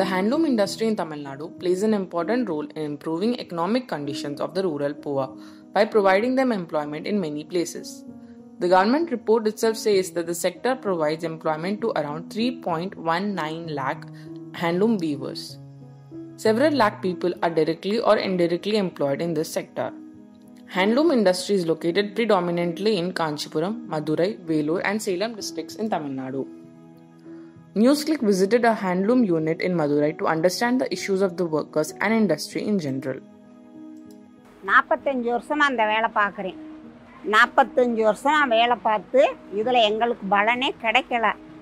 handloom industry in Tamil Nadu plays an important role in improving economic conditions of the rural poor by providing them employment in many places. The government report itself says that the sector provides employment to around 3.19 lakh handloom weavers. Several lakh people are directly or indirectly employed in this sector. Handloom industry is located predominantly in Kanchipuram, Madurai, Velur, and Salem districts in Tamil Nadu. NewsClick visited a handloom unit in Madurai to understand the issues of the workers and industry in general. நாற்பத்தஞ்சு வருஷமாக அந்த வேலை பார்க்குறேன் நாற்பத்தஞ்சு வருஷம் நான் வேலை பார்த்து இதில் எங்களுக்கு பலனே கிடைக்கல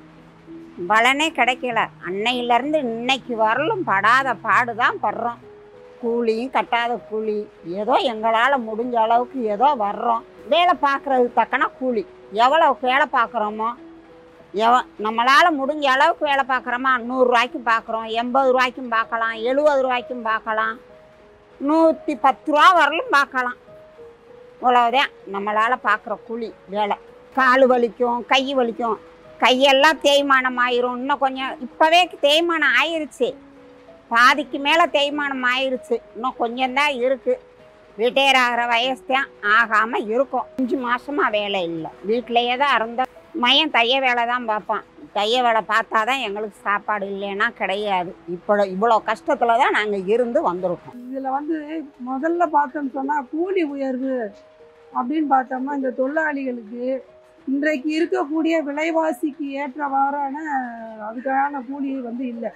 பலனே கிடைக்கல அன்னையிலேருந்து இன்னைக்கு வரலும் படாத பாடு தான் படுறோம் கூலியும் கட்டாத கூலி ஏதோ எங்களால் முடிஞ்ச அளவுக்கு ஏதோ வர்றோம் வேலை பார்க்குறது தக்கன கூலி எவ்வளோ வேலை பார்க்குறோமோ எவ நம்மளால் முடிஞ்ச அளவுக்கு வேலை பார்க்குறோமா நூறுரூவாய்க்கும் பார்க்குறோம் எண்பது ரூபாய்க்கும் பார்க்கலாம் எழுபது ரூபாய்க்கும் பார்க்கலாம் நூற்றி பத்து ரூபா வரலும் பார்க்கலாம் இவ்வளவுதான் நம்மளால் பார்க்குற கூலி வேலை கால் வலிக்கும் கை வலிக்கும் கையெல்லாம் தேய்மானம் ஆயிரும் இன்னும் கொஞ்சம் இப்போவே தேய்மானம் ஆயிருச்சு பாதிக்கு மேலே தேய்மானம் ஆயிருச்சு இன்னும் கொஞ்சம்தான் இருக்குது ரிட்டையர் ஆகிற வயசு தான் ஆகாமல் இருக்கும் அஞ்சு மாதமாக வேலை இல்லை வீட்டிலையே தான் இருந்த மையம் தைய வேலை தான் பார்ப்பான் தைய வேலை பார்த்தா தான் எங்களுக்கு சாப்பாடு இல்லைன்னா கிடையாது இப்போ இவ்வளோ கஷ்டத்தில் தான் நாங்கள் இருந்து வந்திருக்கோம் இதில் வந்து முதல்ல பார்த்தோம்னு சொன்னால் கூலி உயர்வு அப்படின்னு பார்த்தோம்னா இந்த தொழிலாளிகளுக்கு இன்றைக்கு இருக்கக்கூடிய விலைவாசிக்கு ஏற்றவாறான அதுக்கான கூலி வந்து இல்லை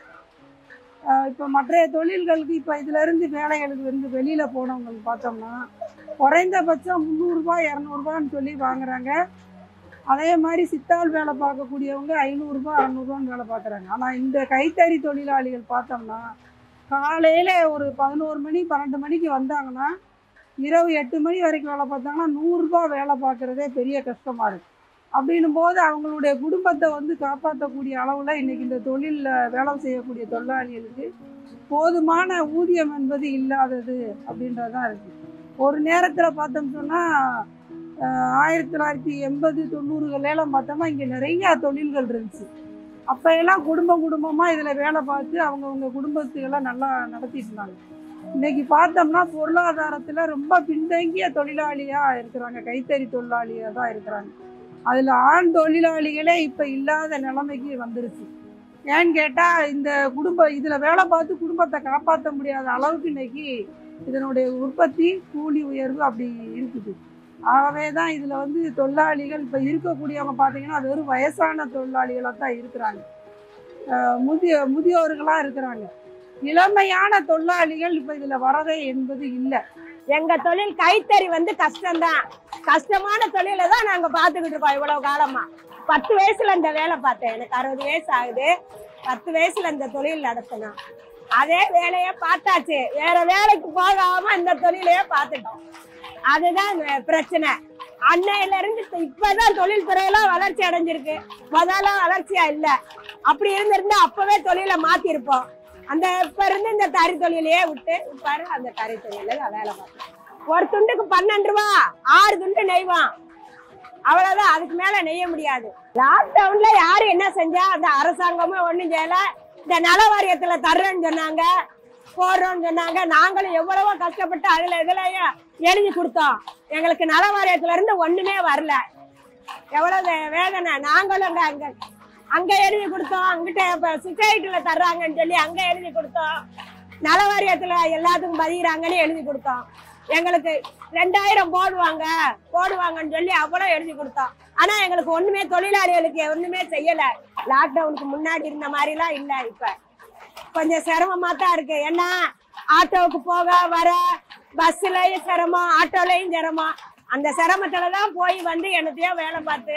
இப்போ மற்ற தொழில்களுக்கு இப்போ இதிலிருந்து வேலைகளுக்கு வந்து வெளியில் போனவங்களுக்கு பார்த்தோம்னா குறைந்தபட்சம் முந்நூறுரூபா இரநூறுபான்னு சொல்லி வாங்குறாங்க அதே மாதிரி சித்தாள் வேலை பார்க்கக்கூடியவங்க ஐநூறுரூபா அறநூறுபான்னு வேலை பார்க்குறாங்க ஆனால் இந்த கைத்தறி தொழிலாளிகள் பார்த்தோம்னா காலையில் ஒரு பதினோரு மணி பன்னெண்டு மணிக்கு வந்தாங்கன்னா இரவு எட்டு மணி வரைக்கும் வேலை பார்த்தாங்கன்னா நூறுரூபா வேலை பார்க்குறதே பெரிய கஷ்டமாக இருக்குது அப்படின்னும் போது அவங்களுடைய குடும்பத்தை வந்து காப்பாற்றக்கூடிய அளவில் இன்றைக்கி இந்த தொழிலில் வேலை செய்யக்கூடிய தொழிலாளிகளுக்கு போதுமான ஊதியம் என்பது இல்லாதது அப்படின்றது தான் இருக்குது ஒரு நேரத்தில் பார்த்தோம் சொன்னால் ஆயிரத்தி தொள்ளாயிரத்தி எண்பது தொண்ணூறுகளெல்லாம் பார்த்தோம்னா இங்கே நிறையா தொழில்கள் இருந்துச்சு அப்போ எல்லாம் குடும்பம் குடும்பமாக இதில் வேலை பார்த்து அவங்கவுங்க குடும்பத்துக்கெல்லாம் நல்லா நடத்திட்டு இருந்தாங்க இன்னைக்கு பார்த்தோம்னா பொருளாதாரத்தில் ரொம்ப பின்தங்கிய தொழிலாளியாக இருக்கிறாங்க கைத்தறி தொழிலாளியாக தான் இருக்கிறாங்க அதில் ஆண் தொழிலாளிகளே இப்போ இல்லாத நிலைமைக்கு வந்துருச்சு ஏன்னு கேட்டால் இந்த குடும்ப இதில் வேலை பார்த்து குடும்பத்தை காப்பாற்ற முடியாத அளவுக்கு இன்னைக்கு இதனுடைய உற்பத்தி கூலி உயர்வு அப்படி இருக்குது ஆகவே தான் இதில் வந்து தொழிலாளிகள் இப்போ இருக்கக்கூடியவங்க பார்த்தீங்கன்னா வெறும் வயசான தொழிலாளிகளாக தான் இருக்கிறாங்க அஹ் முதிய முதியோர்களாக இருக்கிறாங்க இளமையான தொழிலாளிகள் இப்போ இதில் வரதே என்பது இல்லை எங்க தொழில் கைத்தறி வந்து கஷ்டம்தான் கஷ்டமான தொழிலை தான் நாங்க பாத்துக்கிட்டு இருக்கோம் இவ்வளவு காலமா பத்து வயசுல இந்த வேலை பார்த்தேன் எனக்கு அறுபது வயசு ஆகுது பத்து வயசுல இந்த தொழில் நடத்தினோம் அதே வேலையை பார்த்தாச்சு வேற வேலைக்கு போகாம இந்த தொழிலையே பார்த்துட்டோம் அதுதான் இந்த பிரச்சனை அன்னையில இருந்து இப்ப- இப்பதான் தொழில் துறையெல்லாம் வளர்ச்சி அடைஞ்சிருக்கு முதல்ல வளர்ச்சியா இல்ல அப்படி இருந்திருந்தா அப்பவே தொழிலை மாத்திருப்போம் அந்த இப்ப இருந்து இந்த தறி தொழிலையே விட்டு பாரு அந்த தறி தொழில நான் வேலை பார்த்தேன் ஒரு துண்டுக்கு பன்னெண்டு ரூபா ஆறு துண்டு நெய்வான் அவ்வளவுதான் அதுக்கு மேல நெய்ய முடியாது லாக்டவுன்ல யாரு என்ன செஞ்சா அந்த அரசாங்கமும் ஒண்ணும் செய்யல இந்த நல வாரியத்துல தர்றேன்னு சொன்னாங்க போடுறோம்னு சொன்னாங்க நாங்களும் எவ்வளவோ கஷ்டப்பட்டு அதுல இதுலயும் எழுதி கொடுத்தோம் எங்களுக்கு நல வாரியத்துல இருந்து ஒண்ணுமே வரல எவ்வளவு வே- வேதனை நாங்களும் அங்க அங்க அங்க எழுதி கொடுத்தோம் அங்கிட்ட இப்ப சொசைட்டில தர்றாங்கன்னு சொல்லி அங்க எழுதி கொடுத்தோம் நல வாரியத்துல எல்லாத்துக்கும் பதிகிறாங்கன்னு எழுதி கொடுத்தோம் எங்களுக்கு ரெண்டாயிரம் போடுவாங்க போடுவாங்கன்னு சொல்லி அவ்வளவு எழுதி கொடுத்தோம் ஆனா எங்களுக்கு ஒண்ணுமே தொழிலாளிகளுக்கு ஒண்ணுமே செய்யல லாக்டவுனுக்கு முன்னாடி இருந்த மாதிரிலாம் இல்ல இப்ப கொஞ்சம் சிரமமா தான் இருக்கு ஏன்னா ஆட்டோவுக்கு போக வர பஸ்லயும் சிரமம் ஆட்டோலயும் சிரமம் அந்த சிரமத்துல தான் போய் வந்து என்னத்தையோ வேலை பார்த்து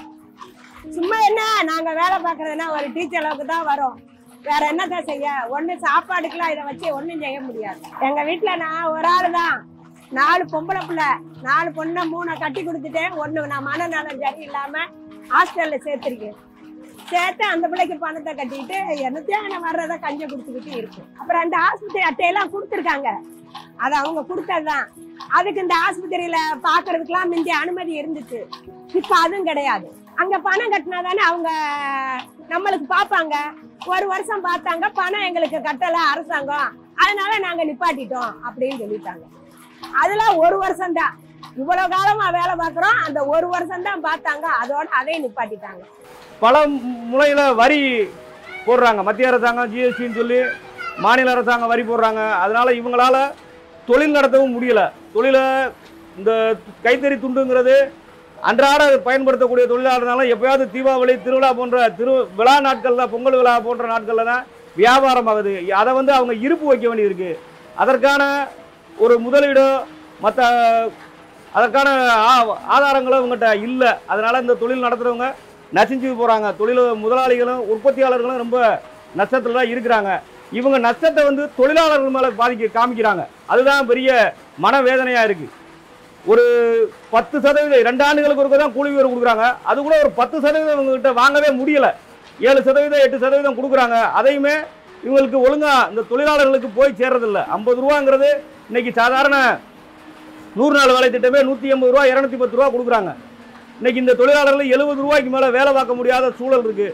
சும்மா என்ன நாங்க வேலை பார்க்கறதுனா ஒரு டீச்சர் அளவுக்கு தான் வரோம் வேற என்னதான் செய்ய ஒண்ணு சாப்பாடுக்கெல்லாம் இதை வச்சு ஒண்ணும் செய்ய முடியாது எங்க வீட்டுல நான் ஒரு ஆளு தான் நாலு பொம்பளை பிள்ளை நாலு பொண்ணை மூணை கட்டி கொடுத்துட்டேன் ஒண்ணு நான் மனநலம் சரியில்லாம ஹாஸ்டல்ல சேர்த்திருக்கேன் சேர்த்து அந்த பிள்ளைக்கு பணத்தை கட்டிட்டு என்னத்தையும் நான் வர்றத கஞ்ச கொடுத்துக்கிட்டு இருக்கு அப்புறம் அந்த ஆஸ்பத்திரி அட்டையெல்லாம் கொடுத்துருக்காங்க அது அவங்க கொடுத்ததுதான் அதுக்கு இந்த ஆஸ்பத்திரியில பாக்குறதுக்கெல்லாம் முந்தைய அனுமதி இருந்துச்சு இப்ப அதுவும் கிடையாது அங்க பணம் கட்டினா தானே அவங்க நம்மளுக்கு பார்ப்பாங்க ஒரு வருஷம் பார்த்தாங்க பணம் எங்களுக்கு கட்டல அரசாங்கம் அதனால நாங்க நிப்பாட்டிட்டோம் அப்படின்னு சொல்லிட்டாங்க அதெல்லாம் ஒரு வருஷம் தான் இவ்வளவு காலமா வேலை பார்க்கறோம் அந்த ஒரு வருஷம் தான் பார்த்தாங்க அதோட அதையும் நிப்பாட்டிட்டாங்க பல முறையில் வரி போடுறாங்க மத்திய அரசாங்கம் ஜிஎஸ்டின்னு சொல்லி மாநில அரசாங்கம் வரி போடுறாங்க அதனால இவங்களால தொழில் நடத்தவும் முடியல தொழிலை இந்த கைத்தறி துண்டுங்கிறது அன்றாட பயன்படுத்தக்கூடிய தொழிலாளர்னால எப்பயாவது தீபாவளி திருவிழா போன்ற திரு விழா நாட்களில் பொங்கல் விழா போன்ற நாட்களில் தான் வியாபாரம் ஆகுது அதை வந்து அவங்க இருப்பு வைக்க வேண்டியிருக்கு அதற்கான ஒரு முதலீடோ மற்ற அதற்கான ஆ- ஆதாரங்களும் இவங்ககிட்ட இல்லை அதனால இந்த தொழில் நடத்துகிறவங்க நசிஞ்சு போகிறாங்க தொழில் முதலாளிகளும் உற்பத்தியாளர்களும் ரொம்ப நஷ்டத்தில் தான் இருக்கிறாங்க இவங்க நஷ்டத்தை வந்து தொழிலாளர்கள் மேலே பாதிக்க காமிக்கிறாங்க அதுதான் பெரிய மனவேதனையாக இருக்குது ஒரு பத்து சதவீதம் ரெண்டு ஆண்டுகளுக்கு ஒருக்க தான் கூலி உயர்வு கொடுக்குறாங்க அது கூட ஒரு பத்து சதவீதம் இவங்ககிட்ட வாங்கவே முடியல ஏழு சதவீதம் எட்டு சதவீதம் கொடுக்குறாங்க அதையுமே இவங்களுக்கு ஒழுங்காக இந்த தொழிலாளர்களுக்கு போய் சேர்றதில்ல ஐம்பது ரூபாங்கிறது இன்னைக்கு சாதாரண நூறு நாள் வேலை திட்டமே நூற்றி எண்பது ரூபா இரநூத்தி பத்து ரூபா கொடுக்குறாங்க இன்னைக்கு இந்த தொழிலாளர்கள் எழுபது ரூபாய்க்கு மேலே வேலை பார்க்க முடியாத சூழல் இருக்குது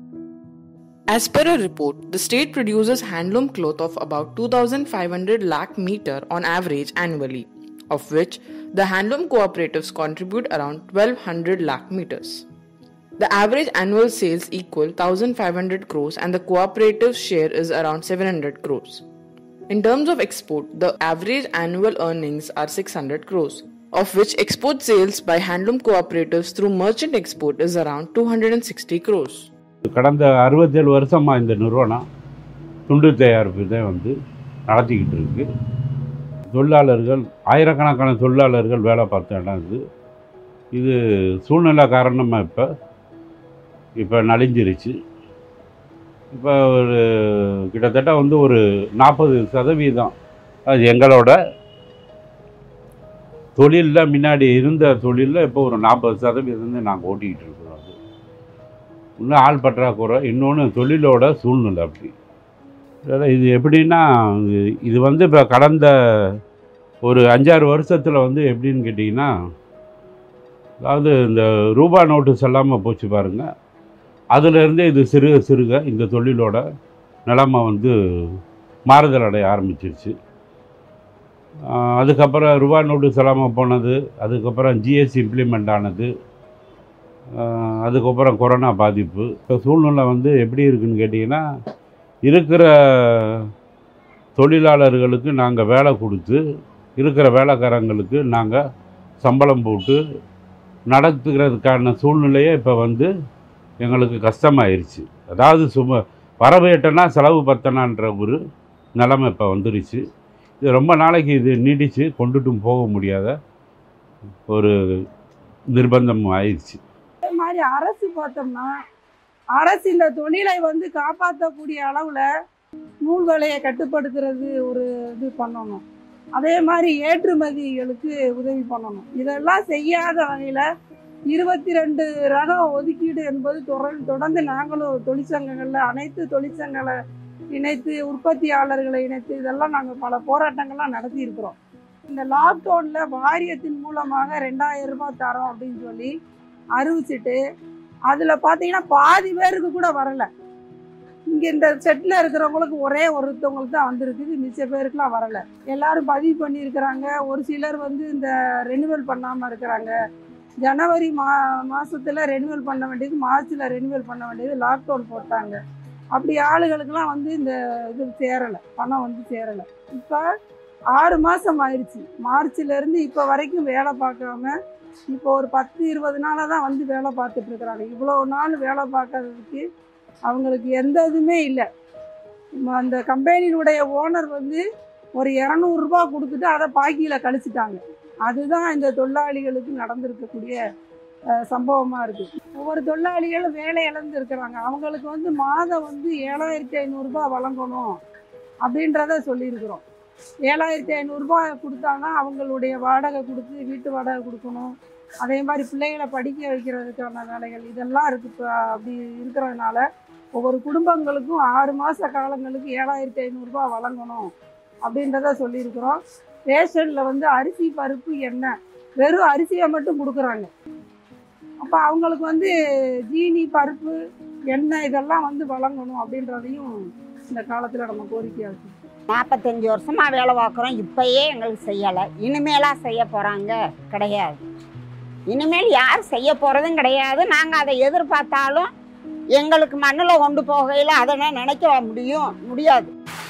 As per a report, the state produces handloom cloth of about 2,500 lakh meter on average annually, of which the handloom cooperatives contribute around 1,200 lakh meters. The average annual sales equal 1,500 crores and the cooperative's share is around 700 crores. In terms of export, the average annual earnings are 600 crores, of which export sales by handloom cooperatives through merchant export is around 260 crores. கடந்த அறுபத்தேழு வருஷமாக இந்த நிறுவனம் துண்டு தயாரிப்பு தான் வந்து நடத்திக்கிட்டு இருக்கு தொழிலாளர்கள் ஆயிரக்கணக்கான தொழிலாளர்கள் வேலை பார்த்த இடம் இது இது சூழ்நிலை காரணமாக இப்போ இப்போ நலிஞ்சிருச்சு இப்போ ஒரு கிட்டத்தட்ட வந்து ஒரு நாற்பது சதவீதம் அது எங்களோட தொழிலில் முன்னாடி இருந்த தொழிலில் இப்போ ஒரு நாற்பது சதவீதம் தான் நாங்கள் ஓட்டிக்கிட்டு இருக்கிறோம் அது இன்னும் ஆள் பற்றாக்குறை இன்னொன்று தொழிலோட சூழ்நிலை அப்படி அதாவது இது எப்படின்னா இது- இது வந்து இப்போ கடந்த ஒரு அஞ்சாறு வருஷத்தில் வந்து எப்படின்னு கேட்டிங்கன்னா அதாவது இந்த ரூபா நோட்டு செல்லாமல் போச்சு பாருங்கள் அதுலேருந்தே இது சிறுக சிறுக இந்த தொழிலோட நிலைமை வந்து மாறுதல் அடைய ஆரம்பிச்சிருச்சு ஆஹ் அதுக்கப்புறம் ரூபா நோட்டு செல்லாமல் போனது அதுக்கப்புறம் ஜிஎஸ்டி இம்ப்ளிமெண்ட் ஆனது ஆஹ் அதுக்கப்புறம் கொரோனா பாதிப்பு இப்போ சூழ்நிலை வந்து எப்படி இருக்குன்னு கேட்டிங்கன்னா இருக்கிற தொழிலாளர்களுக்கு நாங்கள் வேலை கொடுத்து இருக்கிற வேலைக்காரங்களுக்கு நாங்கள் சம்பளம் போட்டு நடத்துகிறதுக்கான சூழ்நிலையே இப்போ வந்து எங்களுக்கு கஷ்டமாயிருச்சு அதாவது சும வரவு எட்டனா செலவு பத்தனான்ற ஒரு நிலைமை இப்போ வந்துருச்சு இது ரொம்ப நாளைக்கு இது நீடித்து கொண்டுட்டும் போக முடியாத ஒரு நிர்பந்தம் ஆயிடுச்சு அதே மாதிரி அரசு பார்த்தோம்னா அரசு இந்த தொழிலை வந்து காப்பாற்றக்கூடிய அளவில் நூல் விலையை கட்டுப்படுத்துறது ஒரு இது பண்ணணும் அதே மாதிரி ஏற்றுமதிகளுக்கு உதவி பண்ணணும் இதெல்லாம் செய்யாத வகையில் இருபத்தி ரெண்டு ரகம் ஒதுக்கீடு என்பது தொடர் தொடர்ந்து நாங்களும் தொழிற்சங்கங்களில் அனைத்து தொழிற்சங்கங்களை இணைத்து உற்பத்தியாளர்களை இணைத்து இதெல்லாம் நாங்கள் பல போராட்டங்கள்லாம் நடத்தி இருக்கிறோம் இந்த லாக்டவுனில் வாரியத்தின் மூலமாக ரெண்டாயிரம் ரூபாய் தரோம் அப்படின்னு சொல்லி அறிவிச்சிட்டு அதில் பார்த்தீங்கன்னா பாதி பேருக்கு கூட வரல இங்கே இந்த செட்டில் இருக்கிறவங்களுக்கு ஒரே ஒருத்தவங்களுக்கு தான் வந்திருக்குது மிச்ச பேருக்குலாம் வரல எல்லாரும் பதிவு பண்ணியிருக்கிறாங்க ஒரு சிலர் வந்து இந்த ரெனிவல் பண்ணாமல் இருக்கிறாங்க ஜனவரி மா மாதத்தில் ரெனிவல் பண்ண வேண்டியது மார்ச்சில் ரெனிவல் பண்ண வேண்டியது லாக்டவுன் போட்டாங்க அப்படி ஆளுகளுக்கெல்லாம் வந்து இந்த இது சேரலை பணம் வந்து சேரலை இப்போ ஆறு மாதம் ஆயிடுச்சு மார்ச்லேருந்து இப்போ வரைக்கும் வேலை பார்க்காம இப்போ ஒரு பத்து இருபது நாளாக தான் வந்து வேலை பார்த்துட்டு இருக்கிறாங்க இவ்வளோ நாள் வேலை பார்க்கறதுக்கு அவங்களுக்கு எந்த இதுவுமே இல்லை ம- அந்த கம்பெனியினுடைய ஓனர் வந்து ஒரு இரநூறுபா கொடுத்துட்டு அதை பாக்கியில் கழிச்சிட்டாங்க அதுதான் இந்த தொழிலாளிகளுக்கு நடந்திருக்கக்கூடிய சம்பவமாக இருக்குது ஒவ்வொரு தொழிலாளிகளும் வேலை இழந்து இருக்கிறாங்க அவங்களுக்கு வந்து மாதம் வந்து ஏழாயிரத்தி ஐநூறுரூபா வழங்கணும் அப்படின்றத சொல்லியிருக்கிறோம் ஏழாயிரத்தி ஐநூறுரூபா கொடுத்தாங்கன்னா அவங்களுடைய வாடகை கொடுத்து வீட்டு வாடகை கொடுக்கணும் அதே மாதிரி பிள்ளைகளை படிக்க வைக்கிறதுக்கான வேலைகள் இதெல்லாம் இருக்கு இப்போ அப்படி இருக்கிறதுனால ஒவ்வொரு குடும்பங்களுக்கும் ஆறு மாத காலங்களுக்கு ஏழாயிரத்தி ஐநூறுரூபா வழங்கணும் அப்படின்றத சொல்லியிருக்கிறோம் ரேஷனில் வந்து அரிசி பருப்பு எண்ணெய் வெறும் அரிசியை மட்டும் கொடுக்குறாங்க அப்போ அவங்களுக்கு வந்து ஜீனி பருப்பு எண்ணெய் இதெல்லாம் வந்து வழங்கணும் அப்படின்றதையும் இந்த காலத்தில் நம்ம கோரிக்கையாக இருக்கு நாற்பத்தஞ்சு வருஷமா வேலை பார்க்குறோம் இப்பயே எங்களுக்கு செய்யலை இனிமேலா செய்ய போகிறாங்க கிடையாது இனிமேல் யார் செய்ய போகிறதும் கிடையாது நாங்கள் அதை எதிர்பார்த்தாலும் எங்களுக்கு மண்ணில் கொண்டு போகையில் அதை நினைக்க முடியும் முடியாது